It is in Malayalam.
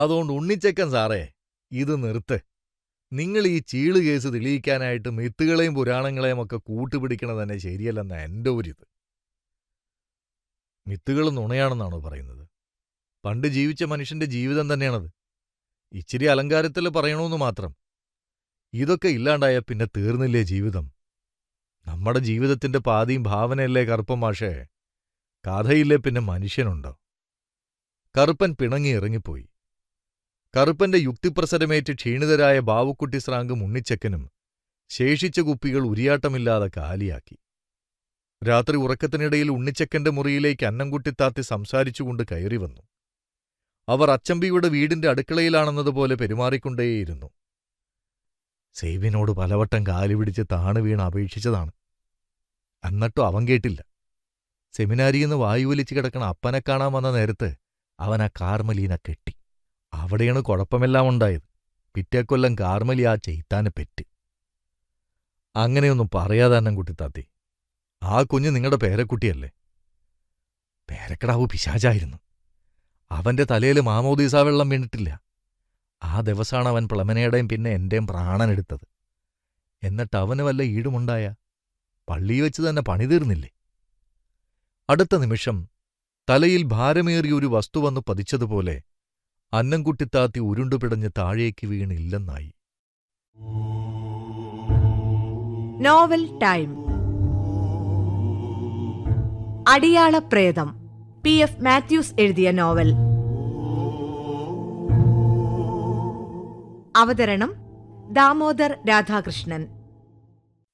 അതുകൊണ്ട് ഉണ്ണിച്ചക്കൻ സാറേ ഇത് നിർത്ത് നിങ്ങൾ ഈ ചീള് കേസ് തെളിയിക്കാനായിട്ട് മിത്തുകളെയും പുരാണങ്ങളെയും ഒക്കെ കൂട്ടുപിടിക്കണത് തന്നെ ശരിയല്ലെന്ന എൻ്റെ ഒരിത് മിത്തുകൾ നുണയാണെന്നാണോ പറയുന്നത് പണ്ട് ജീവിച്ച മനുഷ്യന്റെ ജീവിതം തന്നെയാണത് ഇച്ചിരി അലങ്കാരത്തിൽ പറയണമെന്ന് മാത്രം ഇതൊക്കെ ഇല്ലാണ്ടായ പിന്നെ തീർന്നില്ലേ ജീവിതം നമ്മുടെ ജീവിതത്തിന്റെ പാതിയും ഭാവനയല്ലേ കറുപ്പൻ മാഷേ കഥയില്ലേ പിന്നെ മനുഷ്യനുണ്ടോ കറുപ്പൻ പിണങ്ങി ഇറങ്ങിപ്പോയി കറുപ്പന്റെ യുക്തിപ്രസരമേറ്റ് ക്ഷീണിതരായ ബാവുക്കുട്ടി സ്രാങ്കും ഉണ്ണിച്ചക്കനും ശേഷിച്ച കുപ്പികൾ ഉരിയാട്ടമില്ലാതെ കാലിയാക്കി രാത്രി ഉറക്കത്തിനിടയിൽ ഉണ്ണിച്ചക്കന്റെ മുറിയിലേക്ക് അന്നംകുട്ടിത്താത്തി സംസാരിച്ചുകൊണ്ട് കയറി വന്നു അവർ അച്ചമ്പിയുടെ വീടിന്റെ അടുക്കളയിലാണെന്നതുപോലെ പെരുമാറിക്കൊണ്ടേയിരുന്നു സേവിനോട് പലവട്ടം കാലു പിടിച്ച് താണു വീണ് അപേക്ഷിച്ചതാണ് എന്നിട്ടും അവൻ കേട്ടില്ല സെമിനാരിന്ന് വായുവലിച്ച് കിടക്കണ അപ്പനെ കാണാൻ വന്ന നേരത്ത് അവൻ ആ കാർമലീനെ കെട്ടി അവിടെയാണ് കുഴപ്പമെല്ലാം ഉണ്ടായത് പിറ്റേക്കൊല്ലം കാർമലി ആ ചെയ്ത്താനെ പെറ്റ് അങ്ങനെയൊന്നും പറയാതെ അന്നംകുട്ടിത്താത്തി ആ കുഞ്ഞ് നിങ്ങളുടെ പേരക്കുട്ടിയല്ലേ പേരക്കടാവ് പിശാചായിരുന്നു അവന്റെ തലയിൽ മാമോദീസ വെള്ളം വീണിട്ടില്ല ആ ദിവസമാണ് അവൻ പ്ലമനയുടെയും പിന്നെ എന്റെയും പ്രാണനെടുത്തത് എന്നിട്ട് അവന് വല്ല ഈടുമുണ്ടായ പള്ളി വെച്ച് തന്നെ പണി തീർന്നില്ലേ അടുത്ത നിമിഷം തലയിൽ ഭാരമേറിയ ഒരു വസ്തു വന്ന് പതിച്ചതുപോലെ അന്നംകുട്ടിത്താത്തി ഉരുണ്ടുപിടഞ്ഞ് താഴേക്ക് വീണില്ലെന്നായി നോവൽ ടൈം അടിയാള പ്രേതം പി എഫ് മാത്യൂസ് എഴുതിയ നോവൽ അവതരണം ദാമോദർ രാധാകൃഷ്ണൻ